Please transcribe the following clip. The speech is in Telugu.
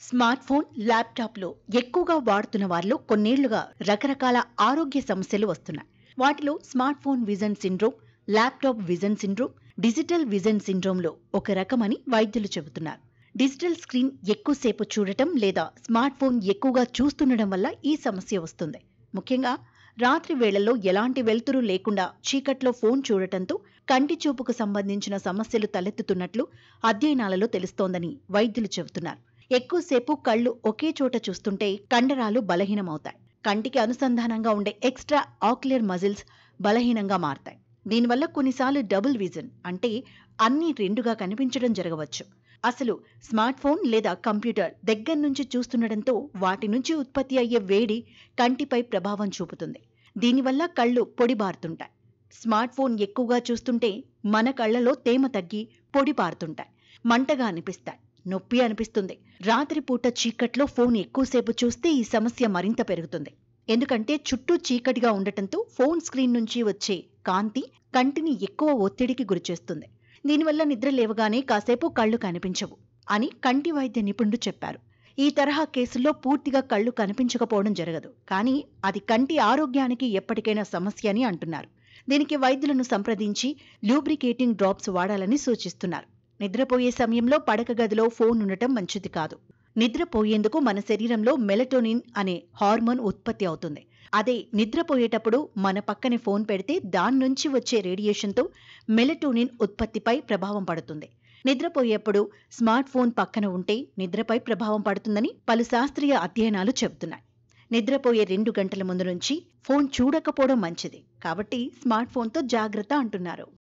స్మార్ట్ ఫోన్ ల్యాప్టాప్లు ఎక్కువగా వాడుతున్న వారిలో కొన్నేళ్లుగా రకరకాల ఆరోగ్య సమస్యలు వస్తున్నాయి వాటిలో smart phone vision syndrome laptop vision syndrome digital vision సిండ్రోమ్లో ఒక రకమని వైద్యులు చెబుతున్నారు డిజిటల్ స్క్రీన్ ఎక్కువసేపు చూడటం లేదా స్మార్ట్ ఫోన్ ఎక్కువగా చూస్తుండడం వల్ల ఈ సమస్య వస్తుంది ముఖ్యంగా రాత్రి వేళల్లో ఎలాంటి వెలుతురు లేకుండా చీకట్లో ఫోన్ చూడటంతో కంటి చూపుకు సంబంధించిన సమస్యలు తలెత్తుతున్నట్లు అధ్యయనాలలో తెలుస్తోందని వైద్యులు చెబుతున్నారు ఎక్కువసేపు కళ్ళు ఒకే చోట చూస్తుంటే కండరాలు బలహీనమవుతాయి కంటికి అనుసంధానంగా ఉండే ఎక్స్ట్రా ఆక్లియర్ మజిల్స్ బలహీనంగా మారతాయి దీనివల్ల కొన్నిసార్లు డబుల్ విజన్ అంటే అన్ని రెండుగా కనిపించడం జరగవచ్చు అసలు స్మార్ట్ ఫోన్ లేదా కంప్యూటర్ దగ్గర నుంచి చూస్తుండటంతో వాటి నుంచి ఉత్పత్తి అయ్యే వేడి కంటిపై ప్రభావం చూపుతుంది దీనివల్ల కళ్ళు పొడిబారుతుంటాయి స్మార్ట్ ఫోన్ ఎక్కువగా చూస్తుంటే మన కళ్ళలో తేమ తగ్గి పొడి పారుతుంటాయి మంటగా అనిపిస్తాయి నొప్పి అనిపిస్తుంది రాత్రిపూట చీకట్లో ఫోన్ ఎక్కువసేపు చూస్తే ఈ సమస్య మరింత పెరుగుతుంది ఎందుకంటే చుట్టూ చీకటిగా ఉండటంతో ఫోన్ స్క్రీన్ నుంచి వచ్చే కాంతి కంటిని ఎక్కువ ఒత్తిడికి గురిచేస్తుంది దీనివల్ల నిద్ర లేవగానే కాసేపు కళ్ళు కనిపించవు అని కంటి వైద్య నిపుణుడు చెప్పారు ఈ తరహా కేసుల్లో పూర్తిగా కళ్ళు కనిపించకపోవడం జరగదు కానీ అది కంటి ఆరోగ్యానికి ఎప్పటికైనా సమస్య అని అంటున్నారు దీనికి వైద్యులను సంప్రదించి లూబ్రికేటింగ్ డ్రాప్స్ వాడాలని సూచిస్తున్నారు నిద్రపోయే సమయంలో పడక గదిలో ఫోన్ ఉండటం మంచిది కాదు నిద్రపోయేందుకు మన శరీరంలో మెలటోనిన్ అనే హార్మోన్ ఉత్పత్తి అవుతుంది అదే నిద్రపోయేటప్పుడు మన పక్కనే ఫోన్ పెడితే దాని నుంచి వచ్చే రేడియేషన్తో మెలటోనిన్ ఉత్పత్తిపై ప్రభావం పడుతుంది నిద్రపోయేప్పుడు స్మార్ట్ ఫోన్ పక్కన ఉంటే నిద్రపై ప్రభావం పడుతుందని పలు శాస్త్రీయ అధ్యయనాలు చెబుతున్నాయి నిద్రపోయే రెండు గంటల ముందు నుంచి ఫోన్ చూడకపోవడం మంచిది కాబట్టి స్మార్ట్ ఫోన్తో జాగ్రత్త అంటున్నారు